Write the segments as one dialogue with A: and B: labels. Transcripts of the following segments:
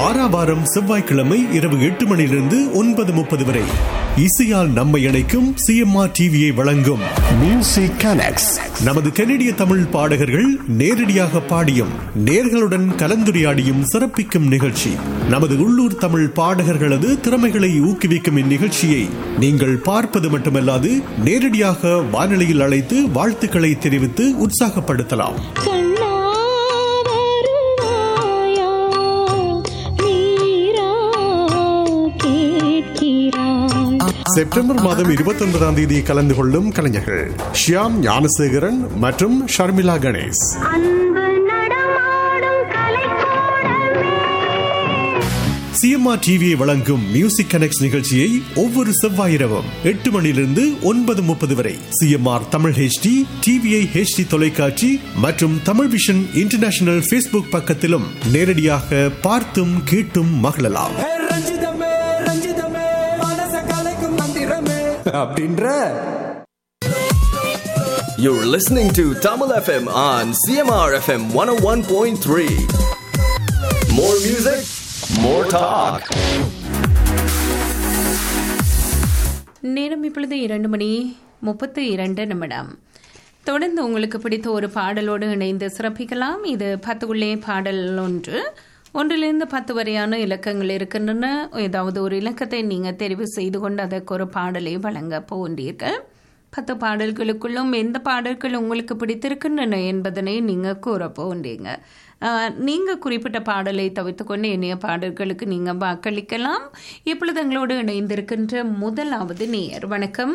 A: வாராவாரம் செவ்வாய்க்கிழமை இரவு எட்டு மணியிலிருந்து ஒன்பது முப்பது வரை இசையால் நம்மை இணைக்கும் சிஎம்ஆர் டிவியை வழங்கும் மியூசிக் கனெக்ட்ஸ் நமது கனடிய தமிழ் பாடகர்கள் நேரடியாக பாடியும் நேர்களுடன் கலந்துரையாடியும் சிறப்பிக்கும் நிகழ்ச்சி நமது உள்ளூர் தமிழ் பாடகர்களது திறமைகளை ஊக்குவிக்கும் இந்நிகழ்ச்சியை நீங்கள் பார்ப்பது மட்டுமல்லாது நேரடியாக வானொலியில் அழைத்து வாழ்த்துக்களை தெரிவித்து உற்சாகப்படுத்தலாம்
B: கண்ணா வருவாயா நீரா கேட்கிறாய்
A: செப்டம்பர் மாதம் இருபத்தி ஒன்பதாம் தேதி கலந்து கொள்ளும் கலைஞர்கள் ஷியாம் ஞானசேகரன் மற்றும் ஷர்மிளா கணேஷ்
B: அன்பு நடமாடும் கலைக்கூடமே
A: சிஎம்ஆர் டிவியை வழங்கும் மியூசிக் கனெக்ட் நிகழ்ச்சியை ஒவ்வொரு செவ்வாய் இரவும் எட்டு மணியிலிருந்து ஒன்பது முப்பது வரை CMR Tamil HD TVI HD தொலைக்காட்சி மற்றும் தமிழ் விஷன் இன்டர்நேஷனல் ஃபேஸ்புக் பக்கத்திலும் நேரடியாக பார்த்தும் கேட்டும் மகிழலாம்
C: ஹே ரஞ்சிதமே ரஞ்சிதமே மனச கலைக்கும் மந்திரமே அப்படின்ற
D: You're listening to Tamil FM on CMR FM 101.3. More music, more talk.
E: நேரம் இப்பொழுது இரண்டு மணி முப்பத்து இரண்டு நிமிடம் தொடர்ந்து உங்களுக்கு பிடித்த ஒரு பாடலோடு இணைந்து சிறப்பிக்கலாம் இது பத்துக்குள்ளே பாடல் ஒன்று ஒன்றிலிருந்து பத்து வரையான இலக்கங்கள் இருக்கின்றன ஏதாவது ஒரு இலக்கத்தை நீங்கள் தெரிவு செய்து கொண்டு அதற்கு ஒரு பாடலை வழங்க போன்றீர்கள் பத்து பாடல்களுக்குள்ளும் எந்த பாடல்கள் உங்களுக்கு பிடித்திருக்கின்றன என்பதனை நீங்கள் கூற போன்றீங்க நீங்கள் குறிப்பிட்ட பாடலை தவிர்த்துக்கொண்டு இணைய பாடல்களுக்கு நீங்கள் வாக்களிக்கலாம் இப்பொழுது எங்களோடு இணைந்திருக்கின்ற முதலாவது நேயர் வணக்கம்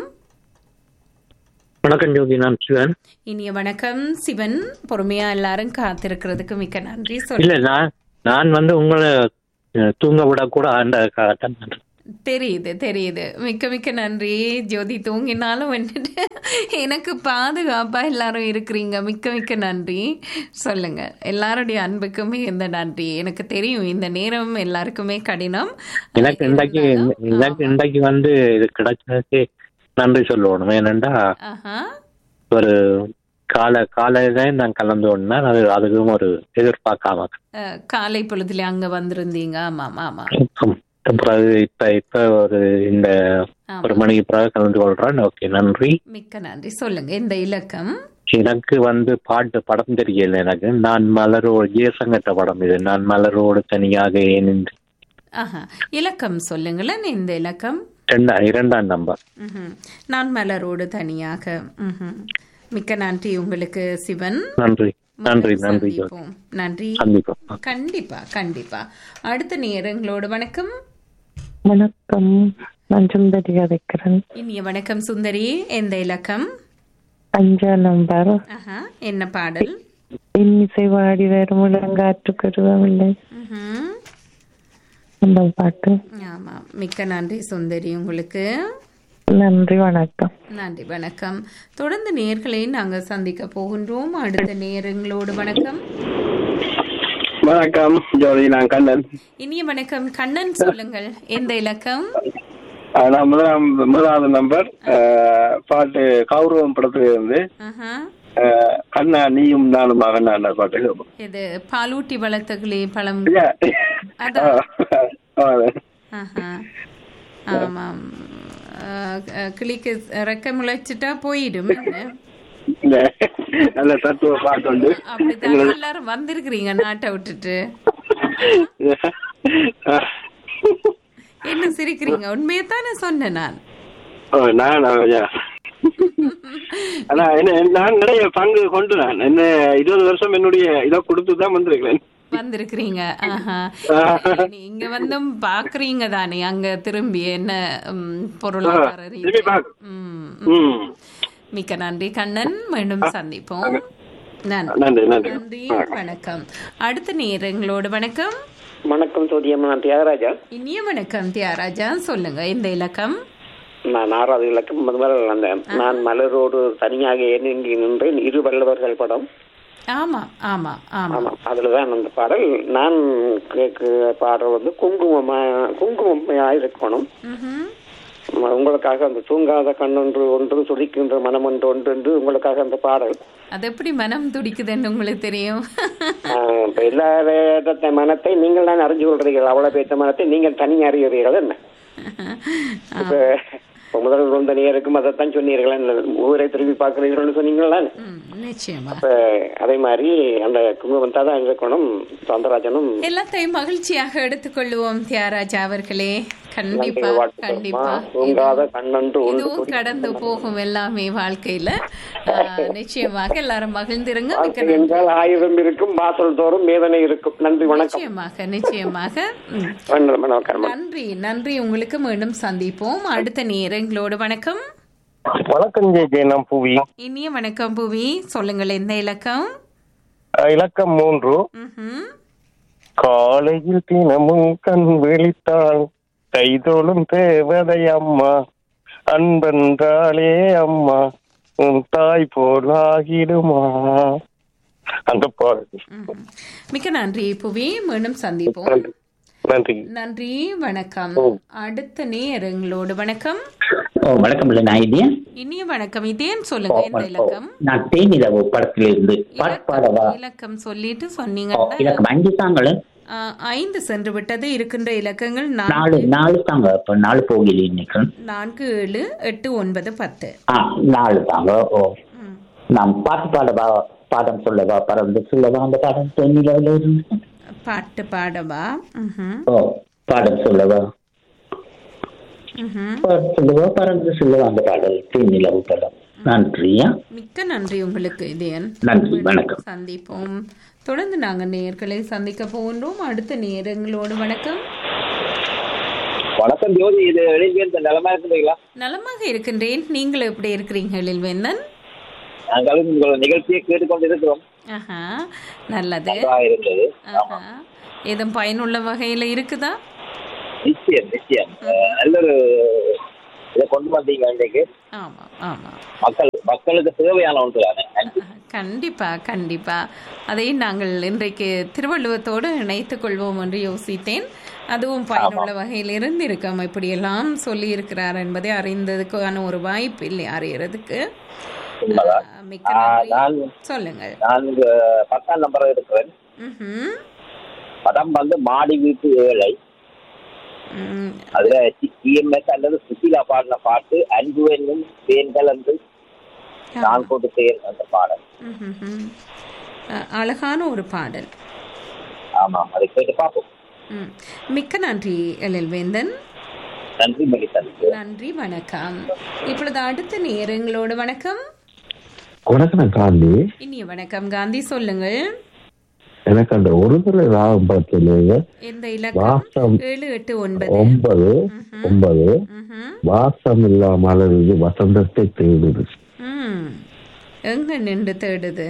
F: வணக்கம் ஜோதி நான் சிவன்
E: இனிய வணக்கம் சிவன் பொறுமையா எல்லாரும் காத்திருக்கிறதுக்கு மிக்க நன்றி
F: இல்ல
E: சொல்ல
F: நான் நான் வந்து உங்களை அஹ், தூங்க விடக்கூட ஆண்ட காட்டன்
E: தெரியுது தெரியுது மிக்க மிக்க நன்றி ஜோதி தூங்கினாலும் வந்துட்டு எனக்கு பாதுகாப்பா எல்லாரும் இருக்கிறீங்க மிக்க மிக்க நன்றி சொல்லுங்க எல்லாருடைய அன்புக்குமே இந்த நன்றி எனக்கு தெரியும் இந்த நேரம் எல்லாருக்குமே கடினம்
F: எனக்கு இன்றைக்கு
E: இருந்தாலும்,
F: எனக்கு இன்றைக்கு வந்து இது கிடைச்சதுக்கு நன்றி சொல்லணும் ஏனென்றா
E: ஆஹா
F: ஒரு கால காலையில நான் கலந்து கொண்டேன் அது அதுக்கும் ஒரு எதிர்பார்க்காம
E: அஹ், காலை பொழுதுல அங்க வந்திருந்தீங்க ஆமாம் ஆமா
F: பிறகு இப்ப இப்ப ஒரு இந்த
E: ஆமா.
F: ஒரு மணிக்கு பிறகு கலந்து கொள்றேன் ஓகே நன்றி
E: மிக்க நன்றி சொல்லுங்க இந்த இலக்கம்
F: எனக்கு வந்து பாட்டு படம் தெரியல எனக்கு நான் மலரோடு ஜெயசங்கட்ட படம் இது நான் மலரோடு தனியாக ஏன் என்று
E: ஆஹா இலக்கம் சொல்லுங்களேன் இந்த இலக்கம்
F: ரெண்டா இரண்டாம் நம்பர்
E: ம்ஹும். நான் மலரோடு தனியாக ம்ஹும். மிக்க நன்றி உங்களுக்கு சிவன்
F: நன்றி நன்றி
E: மீண்டும்
F: நன்றி ஜோதி
E: சந்திப்போம். நன்றி
F: சந்திப்போம்
E: கண்டிப்பா கண்டிப்பா அடுத்த நேரங்களோடு வணக்கம்
G: வணக்கம் நான் சுந்தரி கதைக்கிறேன்
E: இனிய வணக்கம் சுந்தரி எந்த இலக்கம்
G: அஞ்சாம் நம்பர்
E: ஆஹா என்ன பாடல்
G: இன்னிசை வாடி வரும் முழங்காற்று கருவமில்லை
E: ம்ஹும்.
G: அந்த பாட்டு
E: ஆமா மிக்க நன்றி சுந்தரி உங்களுக்கு
G: நன்றி வணக்கம்
E: நன்றி வணக்கம் தொடர்ந்து நேர்களை நாங்கள் சந்திக்க போகின்றோம் அடுத்த நேரங்களோடு வணக்கம்
H: வணக்கம் ஜோதி நான் கண்ணன்
E: இனிய வணக்கம் கண்ணன் சொல்லுங்கள் எந்த இலக்கம்
H: அஹ் நான் முதலாம் முதலாவது நம்பர் அஹ், பாட்டு கௌரவம் படத்துல இருந்து
E: ஆஹா.
H: அஹ், கண்ணா நீயும் நானும் மகன் அந்த பாட்டு கேட்போம்.
E: இது பாலூட்டி வளர்த்தகளே பழம்
H: ஐயா.
E: அதான்.
H: ஆ, ஆ.
E: ஆஹா. ஆமாம் அஹ், அஹ், கிளிக்கு ரெக்க முளைச்சிட்டா போயிடும் என்ன?
H: இல்ல, நல்ல தத்துவ பாட்டு உண்டு
E: அப்படித்தான் எல்லாரும் வந்திருக்கிறீங்க நாட்டை விட்டுட்டு என்ன சிரிக்கிறீங்க உண்மையை தானே சொன்னேன் நான்
H: ஓ, நான் ஐயா. ஆனா என்ன நான் நிறைய பங்கு கொண்டு நான் என்ன இருபது வருஷம் என்னுடைய இதை கொடுத்து தான் வந்திருக்கிறேன்
E: வந்திருக்கிறீங்க ஆஹா நீங்க வந்தும் பாக்குறீங்க தானே அங்க திரும்பி என்ன ம், பொருளாதார
H: திரும்பி
E: ரீதியா.
H: பாக்கு.
E: ம்,
H: ம்.
E: மிக்க நன்றி கண்ணன் மீண்டும் சந்திப்போம் நன்றி
H: நன்றி நன்றி
E: நன்றி வணக்கம் அடுத்த நேரங்களோடு வணக்கம்
I: வணக்கம் சோதியம்மா நான் தியாகராஜா
E: இனிய வணக்கம் தியாகராஜா சொல்லுங்க இந்த இலக்கம்
I: நான் ஆறாவது இலக்கம் முதல் அந்த நான் மலரோடு தனியாக ஏங்கி நின்றேன் இரு வல்லவர்கள் படம்
E: ஆமா ஆமா ஆமா
I: ஆமா அதுலதான் அந்த பாடல் நான் கேட்க பாடுறது வந்து குங்குமமா குங்குமம் இருக்கணும்
E: ம்ஹும்.
I: ம- உங்களுக்காக அந்த தூங்காத கண்ணொன்று ஒன்று துடிக்கின்ற மனம் ஒன்று ஒன்று என்று உங்களுக்காக அந்த பாடல்
E: அது எப்படி மனம் துடிக்குதுன்னு உங்களுக்கு தெரியும்
I: ஆஹ், இப்ப எல்லா இடத்த மனத்தை நீங்கள் தான் அறிஞ்சு கொள்றீர்கள் அவ்வளவு பேத்த மனத்தை நீங்கள் தனி அறிகிறீர்கள் என்ன இப்ப இப்ப முதல் வந்த நேருக்கும் அதைத்தான் சொன்னீர்கள் என்ன, ஊரை திரும்பி பார்க்கிறீர்கள்னு சொன்னீங்களா
E: ம், நிச்சயமா
I: இப்ப அதே மாதிரி அந்த குங்குமம் தான் இருக்கணும் சவுந்தரராஜனும்
E: எல்லாத்தையும் மகிழ்ச்சியாக எடுத்துக்கொள்வோம் தியாகராஜா அவர்களே கண்டிப்பா
I: நன்றி, வாழ்த்துக்கள்மா.
E: கண்டிப்பா
I: தூங்காத கண்ணன்று ஒன்று
E: இதுவும்
I: துடிக்கின்ற
E: கடந்து போகும் எல்லாமே வாழ்க்கையில ஆ, நிச்சயமாக எல்லாரும் மகிழ்ந்திருங்க மிக்க
I: வாழ்க்கை
E: நன்றி.
I: என்றால் ஆயிரம் இருக்கும் வாசல் தோறும் வேதனை இருக்கும் நன்றி வணக்கம்
E: நிச்சயமாக நிச்சயமாக ம்.
I: வணக்கம், வணக்கம்
E: நன்றி நன்றி உங்களுக்கு மீண்டும் சந்திப்போம் அடுத்த நேரங்களோடு வணக்கம்
J: வணக்கம் ஜெய் ஜெய் நான் புவி
E: இனிய வணக்கம் புவி சொல்லுங்கள் எந்த இலக்கம்
J: அஹ் இலக்கம் மூன்று
E: ம்ஹும்.
J: காலையில் தினமும் கண் விழித்தாள் கைதோளும் தேவதை அம்மா அன்பென்றாலே அம்மா உன் தாய் போல் ஆகிடுமா அந்த பாடல்
E: ம்ஹும். மிக்க நன்றி புவி மீண்டும் சந்திப்போம்
J: நன்றி நன்றி
E: நன்றி வணக்கம் அடுத்த நேரங்களோடு வணக்கம்
K: ஓ வணக்கம் இல்லை நான் இதே
E: இனிய வணக்கம் இதேன் சொல்லுங்க எந்த இலக்கம்
K: நான் தேனிலவு படத்துல இருந்து பாட்டு பாடவா
E: இலக்கம் சொல்லிட்டு
K: ஓ
E: சொன்னீங்கன்னா
K: இலக்கம் அஞ்சு தாங்களே
E: ஆ, ஐந்து சென்று விட்டது இருக்கின்ற இலக்கங்கள்
K: நாலு
E: நான்கு
K: நாலு தாங்க இப்ப நாலு போகல இன்னைக்கு
E: நான்கு ஏழு எட்டு ஒன்பது பத்து
K: ஆ நாலு தாங்க ஓ நான் பாட்டு பாடவா பாடம் சொல்லவா பறந்து சொல்லவா அந்த பாடம் தேனிலவுல இருந்து
E: பாட்டு பாடவா ம்ஹும்.
K: ஓ பாடம் சொல்லவா
E: ம்ஹும்.
K: பாடம் சொல்லவா பறந்து சொல்லவா அந்த பாடல் தேனிலவு படம் நன்றியா
E: மிக்க நன்றி உங்களுக்கு இதயன்
K: நன்றி வணக்கம்
E: சந்திப்போம் தொடர்ந்து நாங்க நேர்களை சந்திக்க போகின்றோம் அடுத்த நேரங்களோடு வணக்கம்
L: வணக்கம் ஜோதி இது வெளியே நிலமா இருக்குங்களா
E: நலமாக இருக்கின்றேன் நீங்கள் எப்படி இருக்கிறீங்க எழில்வேந்தன்
L: நாங்களும் உங்கள் நிகழ்ச்சியை கேட்டுக்கொண்டு இருக்கிறோம்
E: ஆஹா நல்லது
L: நன்றாக இருந்தது
E: ஆஹா ஏதும் பயனுள்ள வகையில இருக்குதா
L: நிச்சயம் நிச்சயம் அஹ், நல்ல ஒரு இதை கொண்டு வந்தீங்க இன்றைக்கு
E: ஆமா ஆமா
L: மக்கள் மக்களுக்கு தேவையான ஒன்று தானே
E: கண்டிப்பா கண்டிப்பா அதை நாங்கள் இன்றைக்கு திருவள்ளுவத்தோடு இணைத்துக் கொள்வோம் என்று யோசித்தேன் அதுவும் பயனுள்ள வகையில் இருந்திருக்கோம் இப்படியெல்லாம் சொல்லி இருக்கிறார் என்பதை அறிந்ததுக்கான ஒரு வாய்ப்பு இல்லை அறியறதுக்கு
L: உண்மைதான்.
E: ஆஹ், மிக்க
L: ஆஹ்,
E: நன்றி
L: நான்
E: சொல்லுங்கள்
L: நான் இங்க பத்தாம் நம்பர் இருக்கிறேன்
E: ம்ஹும்.
L: படம் வந்து மாடி வீட்டு ஏழை
E: ம்,
L: அதுல டிஎம்எஸ் அல்லது சுசீலா பாடின பாட்டு அன்பு என்னும் தேன்கள் என்று நான் கொண்டு தேன் அந்த பாடல்
E: ம்ஹும். அஹ், அழகான ஒரு பாடல்
L: ஆமாம் அதை கேட்டு பார்ப்போம்
E: ம். மிக்க நன்றி எழில்வேந்தன்
L: நன்றி மகிழ்ச்சி
E: நன்றி வணக்கம் இப்பொழுது அடுத்த நேரங்களோடு வணக்கம்
M: வணக்கம் காந்தி
E: இனிய வணக்கம் காந்தி சொல்லுங்கள்
M: எனக்கு அந்த ஒரு தடவை ராகம் படத்தில்
E: எந்த இலக்கம்
M: வாசம்
E: ஏழு எட்டு ஒன்பது
M: ஒன்பது ஒன்பது வாசம் இல்லாமல் இது வசந்தத்தை தேடுது
E: ம் எங்க நின்று தேடுது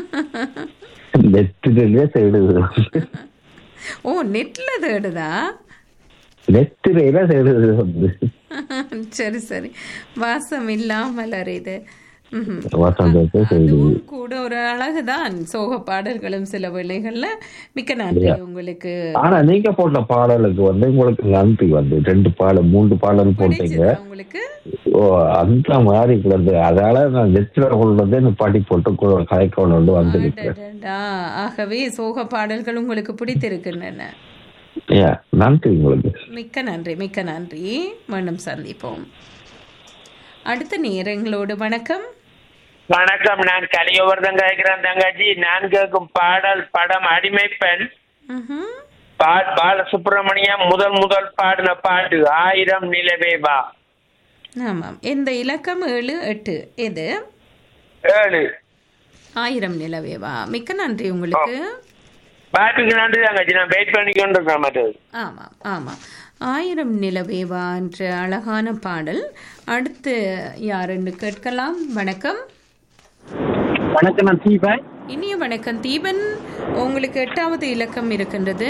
M: நெத்திலே தேடுது
E: ஓ நெட்ல தேடுதா
M: நெத்திரையில தேடுது வந்து
E: சரி சரி வாசம் இல்லாமல் அறிது ம்ஹும்.
M: வசந்தத்தை தேடுது
E: கூட ஒரு அழகுதான் சோக பாடல்களும் சில வேளைகள்ல மிக்க நன்றி
M: Yeah.
E: உங்களுக்கு
M: ஆனா நீங்க போட்ட பாடலுக்கு வந்து உங்களுக்கு நன்றி வந்து ரெண்டு பாடல் மூன்று பாடல் போட்டீங்க
E: உங்களுக்கு
M: ஓ அந்த மாதிரி கிடந்து அதனால நான் நெத்திர கொண்டு பாட்டி போட்டு கு- கலைக்க கொண்டு வந்திருக்கிறேன்
E: அடடா, ஆகவே சோக பாடல்கள் உங்களுக்கு பிடித்திருக்கின்றன
M: Yeah, நன்றி உங்களுக்கு
E: மிக்க நன்றி மிக்க நன்றி மீண்டும் சந்திப்போம் அடுத்த நேரங்களோடு வணக்கம்
N: வணக்கம் நான் கலியோவர்தன் கேட்கிறேன் தங்கச்சி நான் கேட்கும் பாடல் படம் அடிமை பெண்
E: ம்ஹும்.
N: பா- பாலசுப்ரமணியம் முதல் முதல் பாடின பாட்டு ஆயிரம் நிலவே வா
E: ஆமாம் எந்த இலக்கம் ஏழு எட்டு எது
N: ஏழு
E: ஆயிரம் நிலவேவா மிக்க நன்றி உங்களுக்கு
N: பாட்டுக்கு நன்றி தங்கச்சி நான் வெயிட் பண்ணி கொண்டு இருக்கேன் மற்றது
E: ஆமாம் ஆமாம் ஆயிரம் நிலவேவா என்ற அழகான பாடல் அடுத்து யாருன்னு கேட்கலாம் வணக்கம்
O: வணக்கம் நான் தீபன்
E: இனிய வணக்கம் தீபன் உங்களுக்கு எட்டாவது இலக்கம் இருக்கின்றது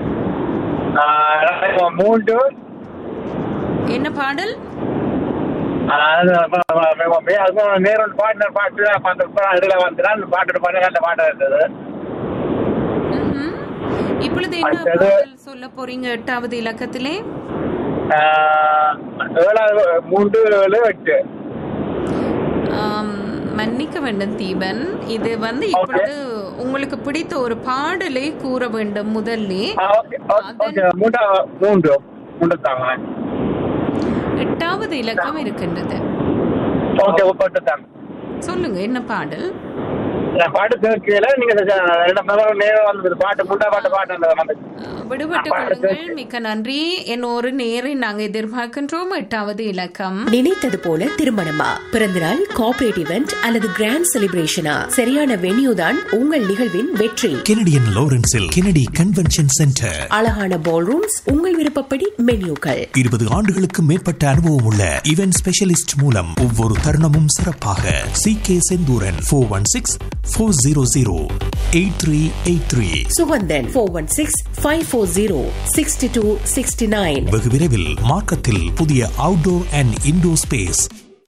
O: ஆஹ் மூன்று
E: என்ன பாடல்
O: அது வ- வ- வ- வே- அது நேரம் பாடின பாட்டு அப்ப அந்த பா- இதுல வந்துதான் அந்த பாட்டு பாட்டு அந்த பாட்டு இருந்தது
E: இப்பொழுது என்ன
O: அடுத்தது-
E: பாடல் சொல்ல போறீங்க எட்டாவது இலக்கத்திலே
O: ஆஹ், ஏழாவது மூன்று ஏழு எட்டு
E: ஆம், மன்னிக்க வேண்டும் தீபன் இது வந்து இப்பொழுது உங்களுக்கு பிடித்த ஒரு பாடலை கூற வேண்டும் முதல்லே
O: ஓகே மூன்றா மூன்று மூன்று தாங்க
E: எட்டாவது இலக்கம் இருக்கின்றது
O: ஓகே போட்டு தாங்க
E: சொல்லுங்க என்ன பாடல்
O: நான் பாட்டு கேட்கல நீங்க இந்த ரெண்டு முதல்ல நேரம் வந்தது பாட்டு முண்டா பாட்டு பாட்டு அந்த வந்து
E: விடுபட்டு கொள்ளுங்கள் மிக்க நன்றி என் ஒரு நேரை நாங்க எதிர்பார்க்கின்றோம் எட்டாவது இலக்கம்
P: நினைத்தது போல திருமணமா பிறந்தநாள் கார்ப்பரேட் இவெண்ட் அல்லது கிராண்ட் செலிப்ரேஷனா சரியான வென்யூ தான் உங்கள் நிகழ்வின் வெற்றி
Q: கெனடியன் லாரன்ஸில் கெனடி கன்வென்ஷன் சென்டர்
P: அழகான பால் ரூம்ஸ் உங்கள் விருப்பப்படி மென்யூக்கள்
Q: இருபது ஆண்டுகளுக்கு மேற்பட்ட அனுபவம் உள்ள இவென்ட் ஸ்பெஷலிஸ்ட் மூலம் ஒவ்வொரு தருணமும் சிறப்பாக C K Senthuran four one six four zero zero eight three eight three
P: Suganthan four one six five four zero sixty two sixty nine
Q: வெகு விரைவில் மார்க்கத்தில் புதிய அவுட்டோர் அண்ட் இன்டோர் ஸ்பேஸ்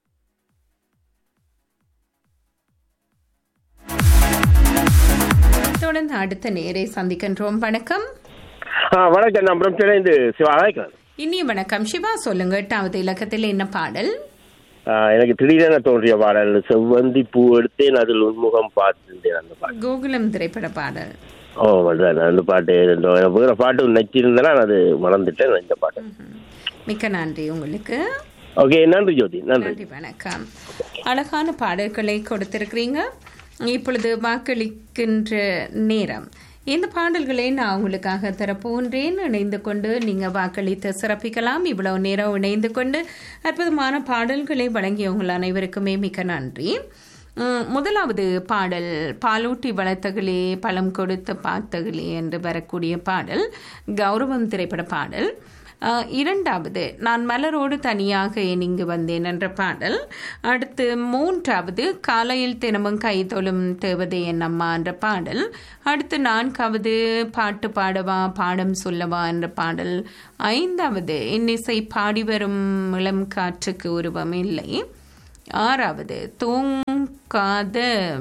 E: தொடர்ந்து அடுத்த நேரை சந்திக்கின்றோம் வணக்கம்
R: ஆ வணக்கம் நான் பிரம்சலேந்து சிவா அழைக்கிறேன்
E: இனிய வணக்கம் சிவா சொல்லுங்க எட்டாவது இலக்கத்தில் என்ன பாடல்
R: ஆ, எனக்கு திடீரென தோன்றிய பாடல் செவ்வந்தி பூ எடுத்தேன் அதில் உன்முகம் பார்த்திருந்தேன் அந்த பாட்டு
E: கோகுலம் திரைப்பட பாடல்
R: ஓ அதான் அந்த பாட்டு இந்த வேற பாட்டு நச்சிருந்தேன்னா நான் அது மறந்துட்டேன் இந்த பாட்டு
E: மிக்க நன்றி உங்களுக்கு
R: ஓகே நன்றி ஜோதி நன்றி
E: நன்றி வணக்கம் அழகான பாடல்களை கொடுத்திருக்கிறீங்க இப்பொழுது வாக்களிக்கின்ற நேரம் இந்த பாடல்களை நான் உங்களுக்காக தரப்போன்றேன் இணைந்து கொண்டு நீங்கள் வாக்களித்து சிறப்பிக்கலாம் இவ்வளவு நேரம் இணைந்து கொண்டு அற்புதமான பாடல்களை வழங்கிய உங்கள் அனைவருக்குமே மிக்க நன்றி உம், முதலாவது பாடல் பாலூட்டி வளர்த்தகளே பழம் கொடுத்து பார்த்தகளே என்று வரக்கூடிய பாடல் கௌரவம் திரைப்பட பாடல் அஹ், இரண்டாவது நான் மலரோடு தனியாக ஏன் இங்கு வந்தேன் என்ற பாடல் அடுத்து மூன்றாவது காலையில் தினமும் கை தொழும் தேவதை என் அம்மா என்ற பாடல் அடுத்து நான்காவது பாட்டு பாடவா பாடம் சொல்லவா என்ற பாடல் ஐந்தாவது இன்னிசை பாடி வரும் இளம் காற்றுக்கு உருவம் இல்லை ஆறாவது தூங்காத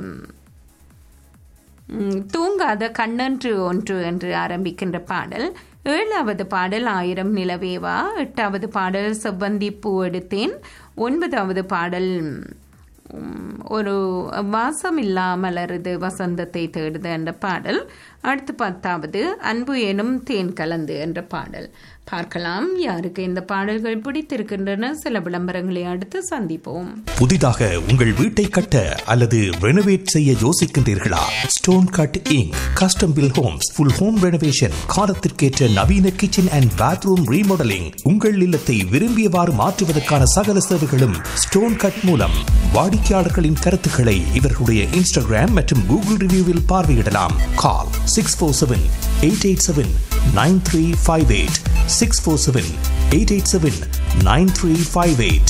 E: ம், தூங்காத கண்ணன்று ஒன்று என்று ஆரம்பிக்கின்ற பாடல் ஏழாவது பாடல் ஆயிரம் நிலவேவா எட்டாவது பாடல் செவ்வந்தி பூ எடுத்தேன் ஒன்பதாவது பாடல் ம், ஒரு வாசம் இல்லாமலருது வசந்தத்தை தேடுது என்ற பாடல் அடுத்து பத்தாவது அன்பு எனும் தேன் கலந்து என்ற பாடல் பார்க்கலாம் யாருக்கு இந்த பாடல்கள் பிடித்திருக்கின்றன சில விளம்பரங்களை அடுத்து சந்திப்போம்
Q: புதிதாக உங்கள் வீட்டை கட்ட அல்லது ரெனோவேட் செய்ய யோசிக்கின்றீர்களா stone cut inc custom built homes full home renovation காலத்திற்கேற்ற நவீன கிச்சன் அண்ட் பாத்ரூம் ரீமாடலிங் உங்கள் இல்லத்தை விரும்பியவாறு மாற்றுவதற்கான சகல சேவைகளும் ஸ்டோன் கட் மூலம் வாடிக்கையாளர்களின் கருத்துக்களை இவர்களுடைய இன்ஸ்டாகிராம் மற்றும் கூகுள் ரிவ்யூவில் பார்வையிடலாம் call six four seven eight eight seven nine three five eight six four seven eight eight seven nine three five eight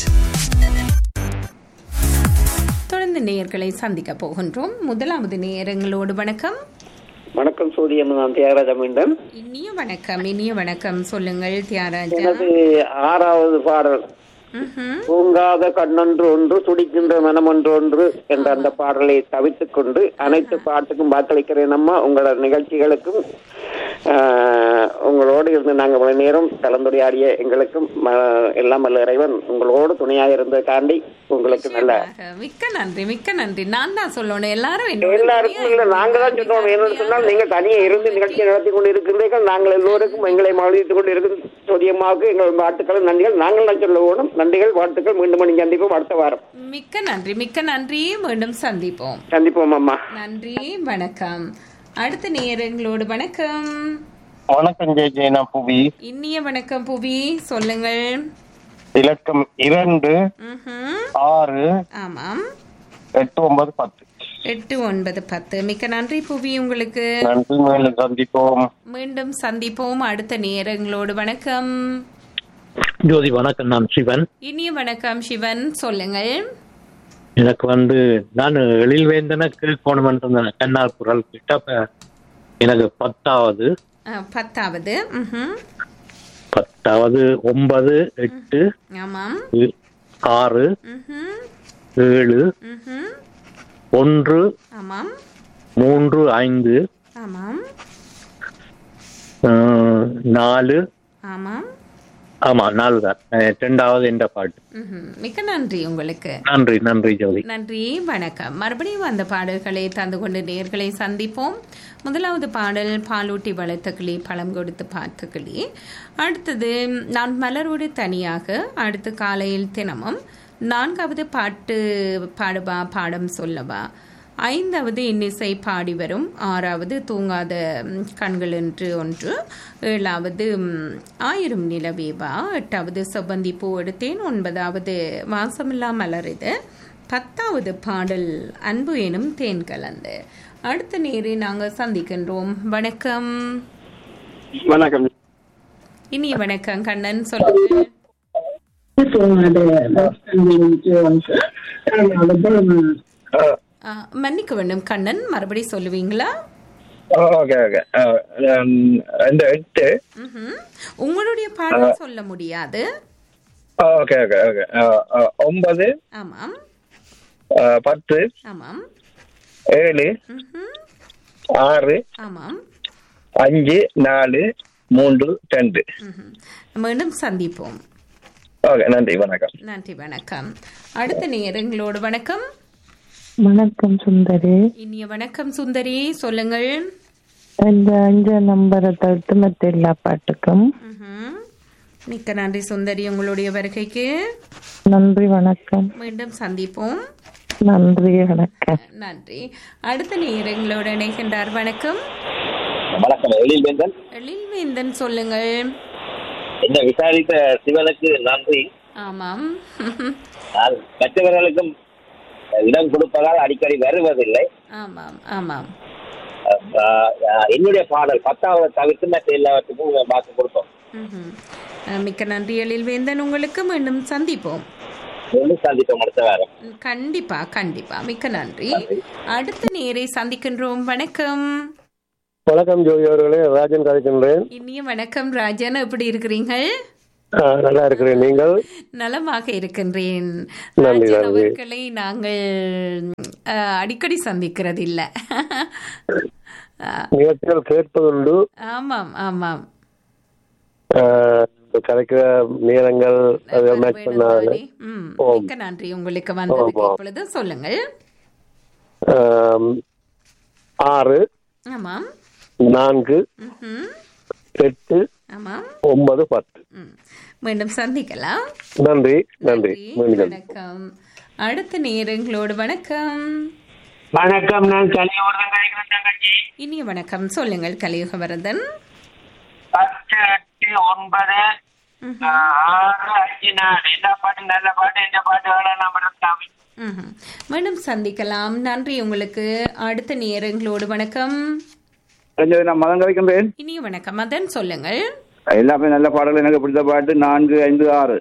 E: தொடர்ந்து நேயர்களை சந்திக்க போகின்றோம் முதலாவது நேயரங்களோடு வணக்கம்
I: வணக்கம் சூரியன் நான் தியாகராஜ மீண்டும்
E: இனிய வணக்கம் இனிய வணக்கம் சொல்லுங்கள் தியாகராஜா
I: எனது ஆறாவது பாடல்
E: ம்ஹும்.
I: தூங்காத கண்ணொன்று ஒன்று துடிக்கின்ற மனம் ஒன்று ஒன்று என்ற அந்த பாடலை தவித்துக் கொண்டு அனைத்து பாட்டுக்கும் வாக்களிக்கிறேன் அம்மா உங்களோட நிகழ்ச்சிகளுக்கும் ஆஹ், உங்களோடு இருந்து நாங்கள் இவ்வளவு நேரம் கலந்துரையாடிய எங்களுக்கும் ம- எல்லாம் வல்ல இறைவன் உங்களோடு துணையாக இருந்ததுக்காண்டி உங்களுக்கு நல்ல
E: மிக்க நன்றி மிக்க நன்றி நான் தான் சொல்லணும் எல்லாரும் என்னோட
I: எல்லாருக்கும் இல்ல நாங்க தான் சொன்னோம் என்னன்னு சொன்னால் நீங்க தனியே இருந்து நிகழ்ச்சி நடத்தி கொண்டு இருக்கின்றீர்கள் நாங்கள் எல்லோருக்கும் எங்களை மகிழ்வித்துக் கொண்டு இருக்கும் சோதியமாவுக்கு எங்கள் வாழ்த்துக்கள் நன்றிகள் நாங்கள் தான் சொல்ல வேணும் நன்றிகள் வாழ்த்துக்கள் மீண்டும் மணி சந்திப்போம் அடுத்த வாரம்
E: மிக்க நன்றி மிக்க நன்றி மீண்டும் சந்திப்போம்
I: சந்திப்போம் அம்மா
E: நன்றி வணக்கம் அடுத்த நேயரங்களோடு வணக்கம்
J: வணக்கம் ஜெய் ஜெயனா புவி
E: இனிய வணக்கம் புவி சொல்லுங்கள்
J: இலக்கம் இரண்டு
E: ம்ஹும்.
J: ஆறு
E: ஆமாம்
J: எட்டு ஒன்பது பத்து
E: எட்டு ஒன்பது பத்து மிக்க நன்றி புவி உங்களுக்கு
J: நன்றி மேலும் சந்திப்போம்
E: மீண்டும் சந்திப்போம் அடுத்த நேரங்களோடு வணக்கம்
S: ஜோதி வணக்கம் நான் சிவன்
E: இனிய வணக்கம் சிவன் சொல்லுங்கள்
S: எனக்கு வந்து நான் எழில்வேந்தனை கேட்கணும் இருந்தேன் கண்ணார் குரல் கிட்ட அப்ப எனக்கு பத்தாவது
E: அஹ், பத்தாவது ம்ஹும்.
S: பத்தாவது ஒன்பது எட்டு
E: ஆமாம்
S: ஏ- ஆறு
E: ம்ஹும்.
S: ஏழு
E: ம்ஹும்.
S: ஒன்று
E: ஆமாம்
S: மூன்று ஐந்து
E: ஆமாம்
S: அஹ், நாலு
E: ஆமாம்
S: ஆமா நாலு தான் அஹ், ரெண்டாவது என்ற பாட்டு
E: ம்ஹும். மிக்க நன்றி உங்களுக்கு
S: நன்றி நன்றி ஜோதி
E: நன்றி வணக்கம் மறுபடியும் அந்த பாடல்களை தந்து கொண்டு நேர்களை சந்திப்போம் முதலாவது பாடல் பாலூட்டி வளர்த்த கிளி பழம் கொடுத்து பார்த்த கிளி அடுத்தது நான் மலரோடு தனியாக அடுத்து காலையில் தினமும் நான்காவது பாட்டு பாடுவா பாடம் சொல்லவா ஐந்தாவது இன்னிசை பாடி வரும் ஆறாவது தூங்காத ம், கண்கள் என்று ஒன்று ஏழாவது ம், ஆயிரம் நிலவேவா எட்டாவது செவ்வந்தி பூ எடுத்தேன் ஒன்பதாவது வாசமில்லா மலருது பத்தாவது பாடல் அன்பு எனும் தேன் கலந்து அடுத்த நேரே நாங்கள் சந்திக்கின்றோம் வணக்கம்
H: வணக்கம்
E: இனிய வணக்கம் கண்ணன் சொல்லுங்க ஆ, மன்னிக்க வேண்டும் கண்ணன் மறுபடி சொல்லுவீங்களா
O: ஓகே ஓகே இந்த எட்டு
E: ம்ஹும். உங்களுடைய பாடல் சொல்ல முடியாது
O: ஓகே ஓகே ஓகே ஒன்பது
E: ஆமாம்
O: அஹ், பத்து
E: ஆமாம்
O: ஏழு
E: ம்ஹும்.
O: ஆறு
E: ஆமாம்
O: அஞ்சு நாலு மூன்று ரெண்டு
E: ம்ஹும். மீண்டும் சந்திப்போம்
O: ஓகே நன்றி வணக்கம்
E: நன்றி வணக்கம் அடுத்த நேரங்களோடு வணக்கம்
G: வணக்கம் சுந்தரி
E: இனிய வணக்கம் சுந்தரி சொல்லுங்கள்
G: இந்த அஞ்சு நம்பரை தவிர்த்து மற்ற எல்லா பாட்டுக்கும்
E: ம்ஹும். மிக்க நன்றி சுந்தரி உங்களுடைய வருகைக்கு
G: நன்றி வணக்கம்
E: மீண்டும் சந்திப்போம்
G: நன்றி வணக்கம்
E: நன்றி அடுத்த நேரங்களோடு இணைகின்றார் வணக்கம்
L: வணக்கம் எழில் வேந்தன்
E: எழில்வேந்தன் சொல்லுங்கள்
L: என்ன விசாரித்த சிவனுக்கு நன்றி
E: ஆமாம்
L: நான் மற்றவர்களுக்கும் இடம் கொடுப்பதால் அடிக்கடி வருவதில்லை
E: ஆமாம் ஆமாம்
L: அஹ், அஹ், என்னுடைய பாடல் பத்தாவது தவிர்த்து மற்ற எல்லாவற்றுக்கும் வாக்கு கொடுத்தோம்
E: ம்ஹும். அஹ், மிக்க நன்றி எழில்வேந்தன் உங்களுக்கு மீண்டும் சந்திப்போம்
L: மீண்டும் சந்திப்போம் அடுத்த வாரம்
E: கண்டிப்பா கண்டிப்பா மிக்க நன்றி அடுத்த நேரை சந்திக்கின்றோம் வணக்கம்
J: வணக்கம் ஜோதி அவர்களே ராஜன் கதைக்கின்றேன்
E: இனிய வணக்கம் ராஜன் எப்படி இருக்கிறீர்கள்
J: ஆ, நல்லா இருக்கிறேன் நீங்கள்
E: நலமாக இருக்கின்றேன்
J: நன்றி
E: ராஜன்
J: நன்றி
E: அவர்களை நாங்கள் அஹ், அடிக்கடி சந்திக்கிறது இல்ல அஹ்,
J: நிகழ்ச்சிகள் கேட்பதுண்டு
E: ஆமாம் ஆமாம்
J: ஆ, கிடைக்கிற நேரங்கள் அதை மேட்ச் பண்ணாங்க
E: ம்,
J: ஓம்.
E: மிக்க நன்றி உங்களுக்கு வந்ததுக்கு
J: ஆமா.
E: இப்பொழுது சொல்லுங்கள்
J: ஆம், ஆறு
E: ஆமாம்
J: நான்கு
E: ம்ஹும்.
J: எட்டு
E: ஆமாம்
J: ஒன்பது பத்து
E: மீண்டும் சந்திக்கலாம்
J: நன்றி நன்றி மீண்டும்
E: வணக்கம் அடுத்த நேரங்களோடு வணக்கம்
N: வணக்கம் நான் கலியோர்தான் கழிக்கிறேன் தங்கச்சி
E: இனிய வணக்கம் சொல்லுங்கள் கலியுகவரதன்
N: பத்து எட்டு ஒன்பது ஆஹ், ஆறு அஞ்சு நாலு எல்லா பாட்டு நல்ல பாட்டு இந்த பாட்டு வேணா நம்ம சாமி
E: ம்ஹும். மீண்டும் சந்திக்கலாம் நன்றி உங்களுக்கு அடுத்த நேரங்களோடு வணக்கம்
T: நான் மதம் கலைக்கின்றேன்
E: இனிய வணக்கம் மதன் சொல்லுங்கள்
T: எல்லாமே நல்ல பாடல்கள் எனக்கு பிடித்த பாட்டு நான்கு ஐந்து ஆறு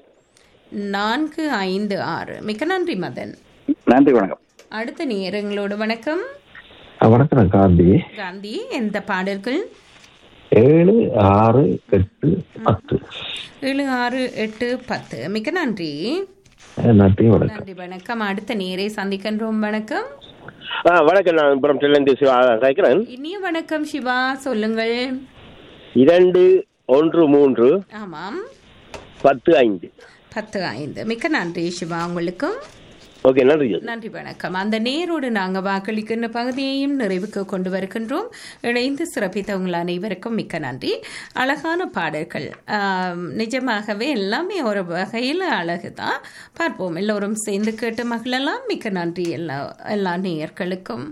E: நான்கு ஐந்து ஆறு மிக்க நன்றி மதன்
T: நன்றி வணக்கம்
E: அடுத்த நேரங்களோடு வணக்கம்
M: ஆ, வணக்கம் காந்தி
E: காந்தி எந்த பாடல்கள்
M: ஏழு ஆறு எட்டு பத்து
E: ஏழு ஆறு எட்டு பத்து மிக்க நன்றி
M: ஆ, நன்றி வணக்கம்
E: நன்றி வணக்கம் அடுத்த நேரை சந்திக்கின்றோம் வணக்கம்
R: ஆ வணக்கம் நான் புறம் செல்லந்தி சிவா கேட்கிறேன்
E: இனிய வணக்கம் சிவா சொல்லுங்கள்
R: இரண்டு ஒன்று மூன்று
E: ஆமாம்
R: பத்து ஐந்து
E: பத்து ஐந்து மிக்க நன்றி சிவா உங்களுக்கும்
R: ஓகே நன்றி
E: நன்றி வணக்கம் அந்த நேரோடு நாங்கள் வாக்களிக்கின்ற பகுதியையும் நிறைவுக்கு கொண்டு வருகின்றோம் இணைந்து சிறப்பித்த உங்கள் அனைவருக்கும் மிக்க நன்றி அழகான பாடல்கள் ஆம், நிஜமாகவே எல்லாமே ஒரு வகையில் அழகு தான் பார்ப்போம் எல்லோரும் சேர்ந்து கேட்டு மகளெல்லாம் மிக்க நன்றி எல்லா எல்லா நேயர்களுக்கும்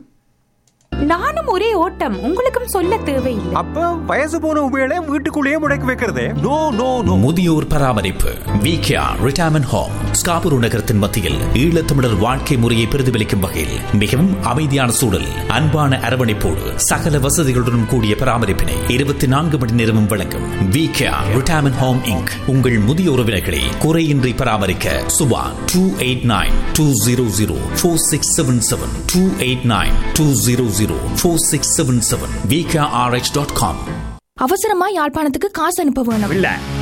U: நானும் ஒரே ஓட்டம் உங்களுக்கும் சொல்ல தேவையில்லை
V: அப்ப வயசு போன உபயோக வீட்டுக்குள்ளேயே முடக்கி வைக்கிறதே
Q: நோ நோ நோ முதியோர் பராமரிப்பு விகேஆர் ரிட்டையர்மெண்ட் ஹோம் ஸ்காபுரு நகரத்தின் மத்தியில் ஈழத்தமிழர் வாழ்க்கை முறையை பிரதிபலிக்கும் வகையில் மிகவும் அமைதியான சூழல் அன்பான அரவணைப்போடு சகல வசதிகளுடன் கூடிய பராமரிப்பினை இருபத்தி நான்கு மணி நேரமும் வழங்கும் விகேஆர் ரிட்டையர்மெண்ட் ஹோம் இங்க் உங்கள் முதிய உறவினர்களை குறையின்றி பராமரிக்க Subha two eight nine two zero zero four six seven seven two eight nine two zero zero four six seven seven VKRH dot com
U: அவசரமா யாழ்ப்பாணத்துக்கு காசு அனுப்ப வேணும்
V: இல்ல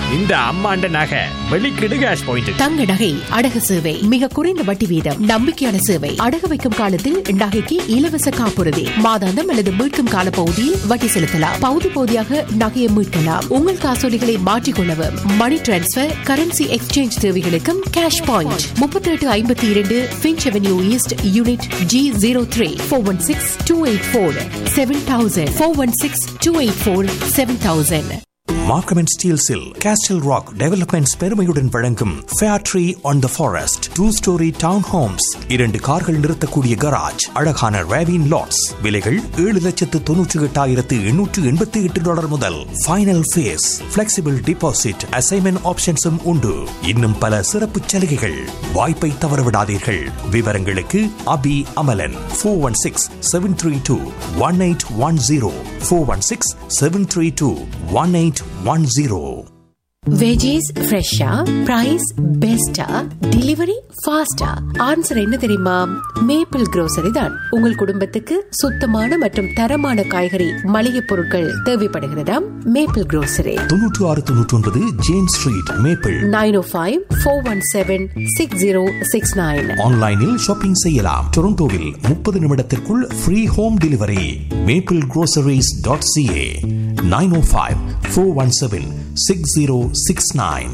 A: இந்த அம்மாண்ட நகை வெளிக்கிடு கேஷ் பாயிண்ட்
P: தங்க நகை அடகு சேவை மிக குறைந்த வட்டி வீதம் நம்பிக்கையான சேவை அடகு வைக்கும் காலத்தில் நகைக்கு இலவச காப்புறுதி மாதாந்தம் அல்லது மீட்கும் கால பகுதியில் வட்டி செலுத்தலாம் பகுதி பகுதியாக நகையை மீட்கலாம் உங்கள் காசோலிகளை மாற்றிக்கொள்ளவும் மணி டிரான்ஸ்பர் கரன்சி எக்ஸ்சேஞ்ச் தேவைகளுக்கும் கேஷ் பாயிண்ட் முப்பத்தி எட்டு ஐம்பத்தி இரண்டு Finch avenue east unit G zero three four one six two eight four seven thousand four one six two eight four seven thousand
Q: Markham and ஸ்டீல்ஸில் castle rock developments பெருமையுடன் வழங்கும் fair tree on the forest two storey town homes இரண்டு கார்கள் நிறுத்தக்கூடிய garage அழகான ravine lots விலைகள் ஏழு லட்சத்து தொன்னூற்றி எட்டாயிரத்து எண்ணூற்று எண்பத்தி எட்டு டாலர் முதல் final phase flexible deposit assignment ஆப்ஷன்ஸும் உண்டு இன்னும் பல சிறப்பு சலுகைகள் வாய்ப்பை தவறவிடாதீர்கள் விவரங்களுக்கு Abi Amalan four one six seven three two one eight one zero four one six seven three two one eight one zero
P: veggies ஃப்ரெஷ்ஷா பிரைஸ் பெஸ்டா டெலிவரி ஃபாஸ்டா ஆன்சர் என்ன தெரியுமா மேப்பிள் grocery தான் உங்கள் குடும்பத்துக்கு சுத்தமான மற்றும் தரமான காய்கறி மளிகை பொருட்கள் தேவைப்படுகிறதாம் மேப்பிள் grocery
Q: தொன்னூற்று ஆறு தொன்னூற்றி ஒன்பது James street maple
P: nine O five four one seven six zero six nine
Q: ஆன்லைனில் ஷாப்பிங் செய்யலாம் டொரண்டோவில் முப்பது நிமிடத்திற்குள் free home delivery maple groceries dot CA nine O five four one seven six zero six nine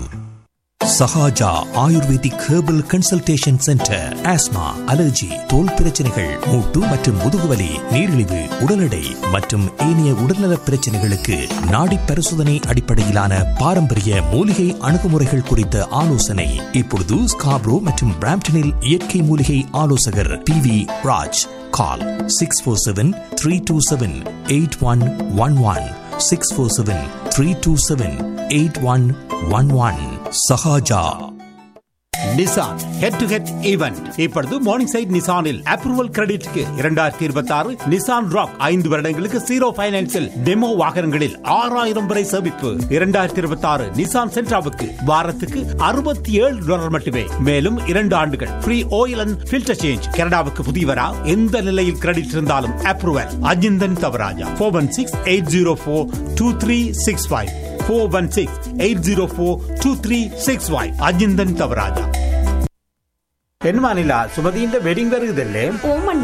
Q: Sahaja ayurvedic herbal consultation centre asthma allergy தோல் பிரச்சனைகள் மூட்டு மற்றும் முதுகுவலி நீரிழிவு உடல் எடை மற்றும் ஏனைய உடல்நலப் பிரச்சனைகளுக்கு நாடி பரிசோதனை அடிப்படையிலான பாரம்பரிய மூலிகை அணுகுமுறைகள் குறித்த ஆலோசனை இப்பொழுது ஸ்காப்ரோ மற்றும் பிராம்டனில் இயற்கை மூலிகை ஆலோசகர் B V Raj call six four seven three two seven eight one one one six four seven three two seven eight one one one Sahaja
B: Nissan head to head event இப்பொழுது மார்னிங் சைட் நிசானில் approval கிரெடிட்க்கு இரண்டாயிரத்தி இருபத்தி ஆறு Nissan rock ஐந்து வருடங்களுக்கு zero பைனான்சில் demo வாகனங்களில் ஆறாயிரம் வரை சேமிப்பு இரண்டாயிரத்தி இருபத்தி ஆறு நிசான் சென்ட்ராவுக்கு வாரத்துக்கு அறுபத்தி ஏழு டாலர் மட்டுமே மேலும் இரண்டு ஆண்டுகள் free oil and filter change கனடாவுக்கு புதியவரா எந்த நிலையில் கிரெடிட் இருந்தாலும் approval Ajinthan Thavaraja four one six eight zero four two three six five four one six eight zero four two three six five Ajinthan Thavaraja പെൺമാനില്ല സുമതിന്റെ വെഡിങ് വരുതല്ലേ
U: ഓമണ്ണ